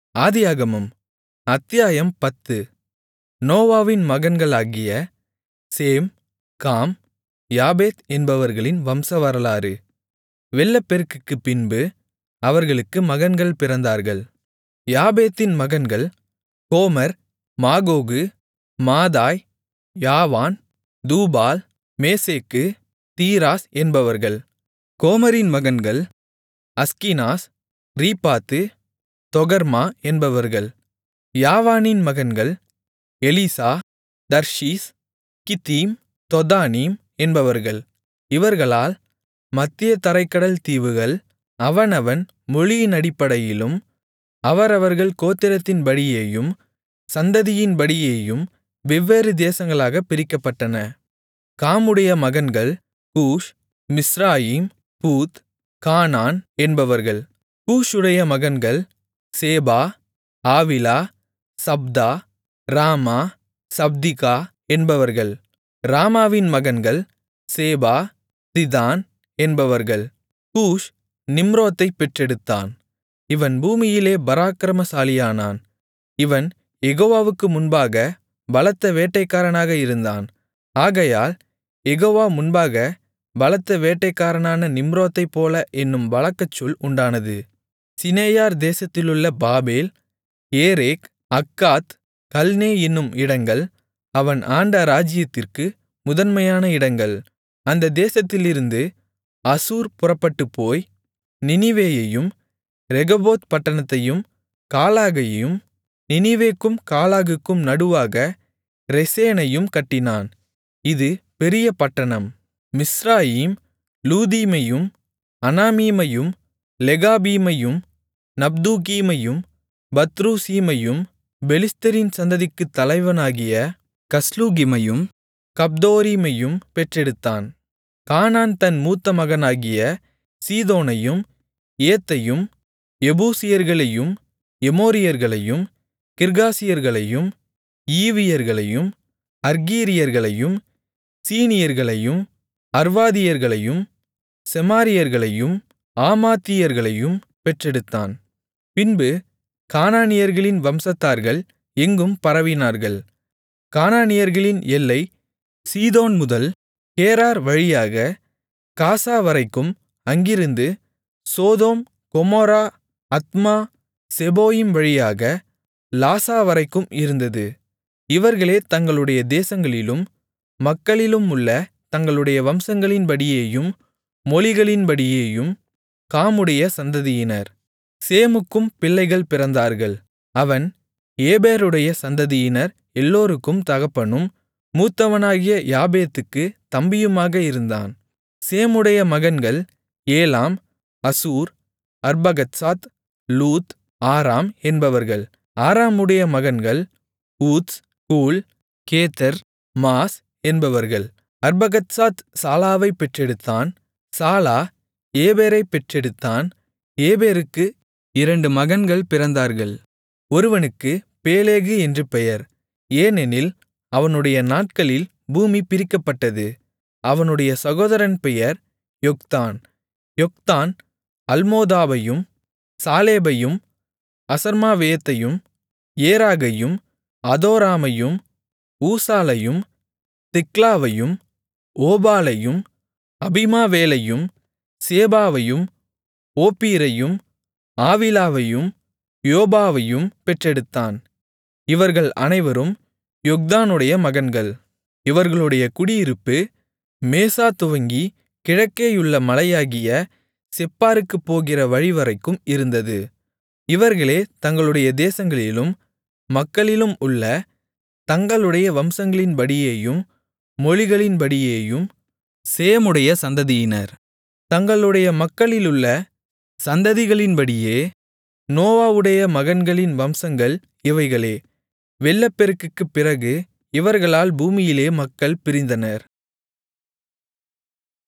ஆதியாகமம் அத்தியாயம் பத்து நோவாவின் மகன்களாகிய சேம் காம் யாப்பேத் என்பவர்களின் வம்சவரலாறு வெள்ளப்பெருக்குக்குப் பின்பு அவர்களுக்கு மகன்கள் பிறந்தார்கள் யாப்பேத்தின் மகன்கள் கோமர் மாகோகு மாதாய் யாவான் தூபால் மேசேக்கு தீராஸ் என்பவர்கள் கோமரின் மகன்கள் அஸ்கினாஸ் ரீப்பாத்து தொகர்மா என்பவர்கள் யாவானின் மகன்கள் எலிசா தர்ஷீஸ் கித்தீம் தொதானீம் என்பவர்கள் இவர்களால் மத்திய தரைக்கடல் தீவுகள் அவனவன் மொழியினடிப்படையிலும் அவரவர்கள் கோத்திரத்தின்படியேயும் சந்ததியின்படியேயும் வெவ்வேறு தேசங்களாகப் பிரிக்கப்பட்டன காமுடைய மகன்கள் கூஷ் மிஸ்ராயிம் பூத் கானான் என்பவர்கள் கூஷுடைய மகன்கள் சேபா ஆவிலா சப்தா ராமா சப்திகா என்பவர்கள் ராமாவின் மகன்கள் சேபா திதான் என்பவர்கள் கூஷ் நிம்ரோதைப் பெற்றெடுத்தான் இவன் பூமியிலே பராக்கிரமசாலியானான் இவன் யெகோவாவுக்கு முன்பாக பலத்த வேட்டைக்காரனாக இருந்தான் ஆகையால் யெகோவா முன்பாக பலத்த வேட்டைக்காரனான நிம்ரோதைப்போல என்னும் வழக்கச்சொல் உண்டானது சிநெயார் தேசத்திலுள்ள பாபேல் ஏரேக் அக்காத் கல்னே என்னும் இடங்கள் அவன் ஆண்ட ராஜ்ஜியத்திற்கு முதன்மையான இடங்கள் அந்த தேசத்திலிருந்து அசூர் புறப்பட்டுப்போய் நினிவேயையும் ரெகொபோத் பட்டணத்தையும் காலாகையும் நினிவேக்கும் காலாகுக்கும் நடுவாக ரெசேனையும் கட்டினான் இது பெரிய பட்டணம் மிஸ்ராயீம் லூதீமையும் அனாமீமையும் லெகாபீமையும் நப்தூகீமையும் பத்ருசீமையும் பெலிஸ்தரின் சந்ததிக்குத் தலைவனாகிய கஸ்லூகிமையும் கப்தோரீமையும் பெற்றெடுத்தான் கானான் தன் மூத்த மகனாகிய சீதோனையும் ஏத்தையும் எபூசியர்களையும் எமோரியர்களையும் கிர்காசியர்களையும் ஈவியர்களையும் அர்கீரியர்களையும் சீனியர்களையும் அர்வாதியர்களையும் செமாரியர்களையும் ஆமாத்தியர்களையும் பெற்றெடுத்தான் பின்பு கானானியர்களின் வம்சத்தார்கள் எங்கும் பரவினார்கள் கானானியர்களின் எல்லை சீதோன் முதல் கேரார் வழியாக காசா வரைக்கும் அங்கிருந்து சோதோம் கொமோரா அத்மா செபோயிம் வழியாக லாசா வரைக்கும் இருந்தது இவர்களே தங்களுடைய தேசங்களிலும் மக்களிலுமுள்ள தங்களுடைய வம்சங்களின்படியேயும் மொழிகளின்படியேயும் காமுடைய சந்ததியினர் சேமுக்கும் பிள்ளைகள் பிறந்தார்கள் அவன் ஏபேருடைய சந்ததியினர் எல்லோருக்கும் தகப்பனும் மூத்தவனாகிய யாப்பேத்துக்கு தம்பியுமாக இருந்தான் சேமுடைய மகன்கள் ஏலாம் அசூர் அர்பகத்சாத் லூத் ஆராம் என்பவர்கள் ஆராமுடைய மகன்கள் ஊத்ஸ் கூல் கேத்தர் மாஸ் என்பவர்கள் அர்பகத்சாத் சாலாவைப் பெற்றெடுத்தான் சாலா ஏபேரைப் பெற்றெடுத்தான் ஏபேருக்கு இரண்டு மகன்கள் பிறந்தார்கள் ஒருவனுக்கு பேலேகு என்று பெயர் ஏனெனில் அவனுடைய நாட்களில் பூமி பிரிக்கப்பட்டது அவனுடைய சகோதரன் பெயர் யொக்தான் யொக்தான் அல்மோதாபையும் சாலேபையும் அசர்மாவேத்தையும் ஏராகையும் அதோராமையும் ஊசாலையும் திக்லாவையும் ஓபாலையும் அபிமாவேலையும் சேபாவையும் ஓப்பீரையும் ஆவிலாவையும் யோபாவையும் பெற்றெடுத்தான் இவர்கள் அனைவரும் யொக்தானுடைய மகன்கள் இவர்களுடைய குடியிருப்பு மேசா துவங்கி கிழக்கேயுள்ள மலையாகிய செப்பாருக்குப் போகிற வழிவரைக்கும் இருந்தது இவர்களே தங்களுடைய தேசங்களிலும் மக்களிலும் உள்ள தங்களுடைய வம்சங்களின்படியேயும் மொழிகளின்படியேயும் சேமுடைய சந்ததியினர் தங்களுடைய மக்களிலுள்ள சந்ததிகளின்படியே நோவாவுடைய மகன்களின் வம்சங்கள் இவைகளே வெள்ளப்பெருக்குக்குப் பிறகு இவர்களால் பூமியிலே மக்கள் பிரிந்தனர்